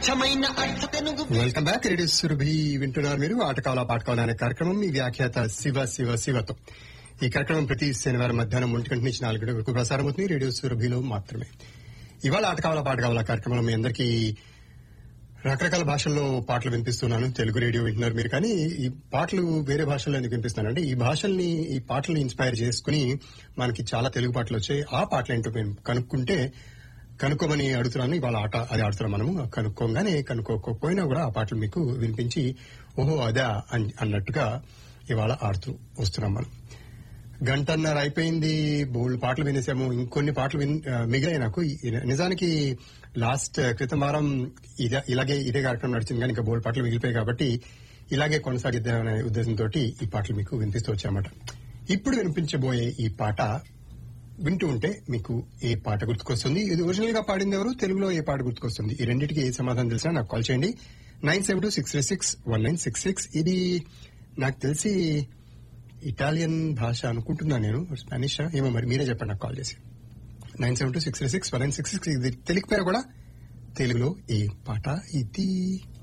స్వచ్ఛమైన అర్థ తెనుగు వెల్కమ్ బ్యాక్ రేడియో సురభి వింటున్నారు మీరు ఆటకాల పాటకాల అనే కార్యక్రమం మీ వ్యాఖ్యాత శివ శివ శివతో ఈ కార్యక్రమం ప్రతి శనివారం మధ్యాహ్నం ఒంటి గంట నుంచి నాలుగు గంటల వరకు ప్రసారం అవుతుంది రేడియో సురభిలో మాత్రమే ఇవాళ ఆటకాల పాటకాల కార్యక్రమంలో మీ అందరికీ రకరకాల భాషల్లో పాటలు వినిపిస్తున్నాను తెలుగు రేడియో వింటున్నారు మీరు కానీ ఈ పాటలు వేరే భాషల్లో ఎందుకు వినిపిస్తున్నాను అంటే ఈ భాషల్ని ఈ పాటల్ని ఇన్స్పైర్ చేసుకుని మనకి చాలా తెలుగు పాటలు వచ్చాయి ఆ పాటలు ఏంటో మేము కనుక్కుంటే కనుక్కోమని అడుగుతున్నాను ఇవాళ ఆట అది ఆడుతున్నాం మనము కనుక్కోగానే కనుక్కోకపోయినా కూడా ఆ పాటలు మీకు వినిపించి ఓహో అదా అని అన్నట్టుగా ఇవాళ ఆడుతూ వస్తున్నాం మనం గంటన్నర అయిపోయింది బోల్డ్ పాటలు వినేసాము ఇంకొన్ని పాటలు విన్ ఆ, మిగిలాయి నాకు ఈ- నిజానికి లాస్ట్ క్రితం వారం ఇదే ఇలాగే ఇదే కార్యక్రమం నడిచింది కానీ ఇంకా బోల్డ్ పాటలు మిగిలిపోయాయి కాబట్టి ఇలాగే కొనసాగిద్దామనే ఉద్దేశంతో ఈ పాటలు మీకు వినిపిస్తూ వచ్చామట ఇప్పుడు వినిపించబోయే ఈ పాట వింటూ ఉంటే మీకు ఏ పాట గుర్తుకొస్తుంది ఇది ఒరిజినల్ గా పాడింది ఎవరు తెలుగులో ఏ పాట గుర్తుకొస్తుంది ఈ రెండింటికి ఏ సమాధానం తెలిసినా నాకు కాల్ చేయండి nine seven two six three six one nine six six ఇది నాకు తెలిసి ఇటాలియన్ భాష అనుకుంటున్నా నేను స్పానిష్ ఏమో మరి మీరే చెప్పండి నాకు కాల్ చేసి nine seven two six three six one nine six six ఇది తెలియకపోయినా కూడా తెలుగులో ఏ పాట ఇది